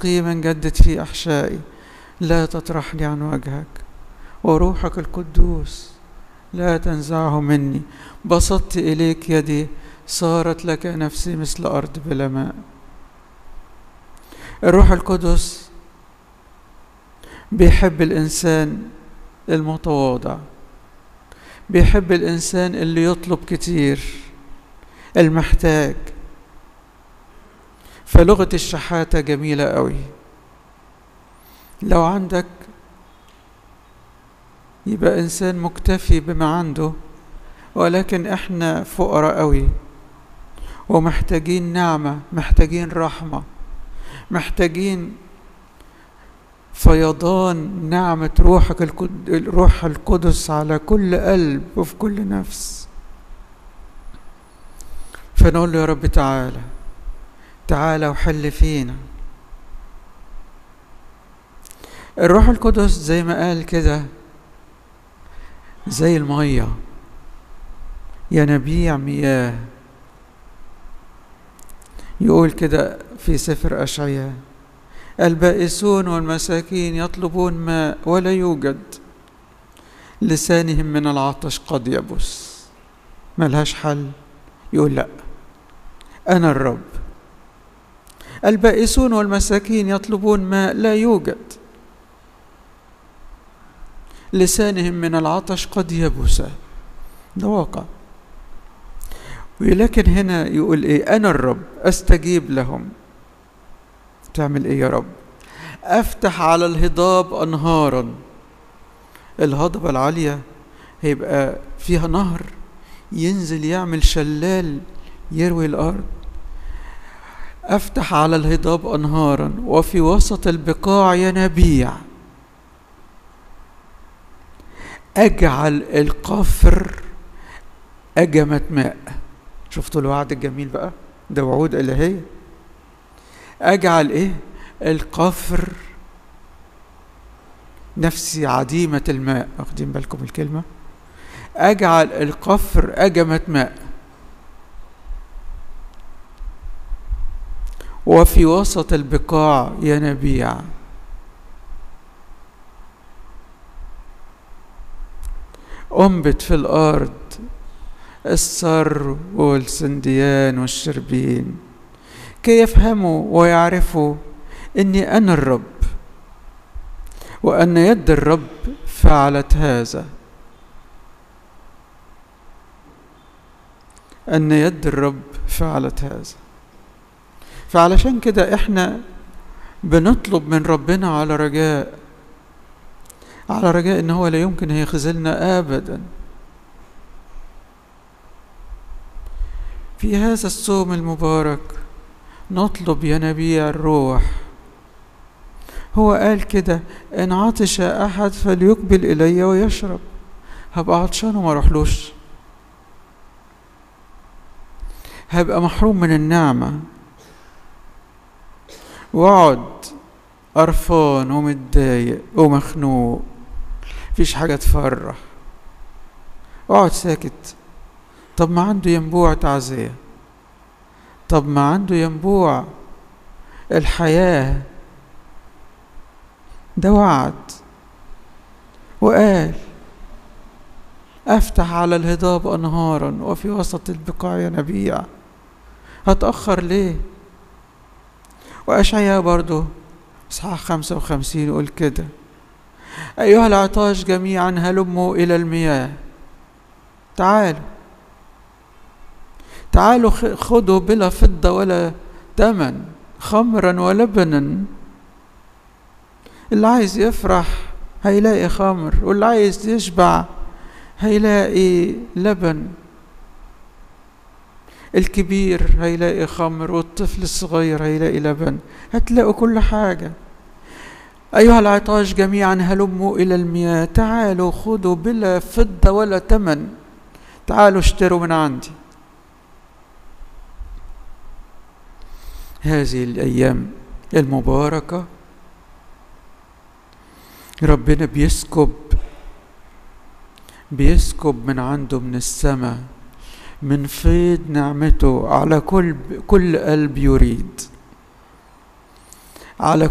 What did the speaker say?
مقيما جدد في أحشائي لا تطرحني عن وجهك وروحك القدوس لا تنزعه مني بسطت إليك يدي صارت لك نفسي مثل أرض بلا ماء الروح القدس بيحب الإنسان المتواضع بيحب الإنسان اللي يطلب كتير المحتاج فلغة الشحاتة جميلة قوي لو عندك يبقى إنسان مكتفي بما عنده ولكن إحنا فقراء قوي ومحتاجين نعمة محتاجين رحمة محتاجين فيضان نعمة روحك القد... الروح القدس على كل قلب وفي كل نفس فنقول له يا رب تعالى تعالى وحل فينا الروح القدس زي ما قال كده زي المية ينابيع مياه يقول كده في سفر أشعياء البائسون والمساكين يطلبون ماء ولا يوجد لسانهم من العطش قد يبس ملهاش حل يقول لا أنا الرب البائسون والمساكين يطلبون ماء لا يوجد لسانهم من العطش قد يبس ده واقع ولكن هنا يقول ايه انا الرب استجيب لهم تعمل ايه يا رب افتح على الهضاب انهارا الهضبة العالية هيبقى فيها نهر ينزل يعمل شلال يروي الارض افتح على الهضاب انهارا وفي وسط البقاع ينابيع اجعل القفر اجمة ماء شفتوا الوعد الجميل بقى ده وعود الهيه اجعل ايه القفر نفسي عديمة الماء واخدين بالكم الكلمة اجعل القفر اجمة ماء وفي وسط البقاع ينابيع أنبت في الأرض السر والسنديان والشربين كي يفهموا ويعرفوا اني انا الرب وان يد الرب فعلت هذا ان يد الرب فعلت هذا فعلشان كده احنا بنطلب من ربنا على رجاء على رجاء ان هو لا يمكن هيخذلنا ابدا في هذا الصوم المبارك نطلب ينابيع الروح هو قال كده ان عطش احد فليقبل الي ويشرب هبقى عطشان وما اروحلوش هبقى محروم من النعمة واقعد قرفان ومتضايق ومخنوق مفيش حاجة تفرح اقعد ساكت طب ما عنده ينبوع تعزية طب ما عنده ينبوع الحياة ده وعد وقال أفتح على الهضاب أنهارا وفي وسط البقاع ينابيع هتأخر ليه وأشعياء برضو إصحاح خمسة وخمسين يقول كده أيها العطاش جميعا هلموا إلى المياه تعالوا تعالوا خذوا بلا فضة ولا ثمن خمرا ولبنا اللي عايز يفرح هيلاقي خمر واللي عايز يشبع هيلاقي لبن الكبير هيلاقي خمر والطفل الصغير هيلاقي لبن هتلاقوا كل حاجة أيها العطاش جميعا هلموا إلى المياه تعالوا خذوا بلا فضة ولا ثمن تعالوا اشتروا من عندي هذه الأيام المباركة ربنا بيسكب بيسكب من عنده من السماء من فيض نعمته على كل كل قلب يريد على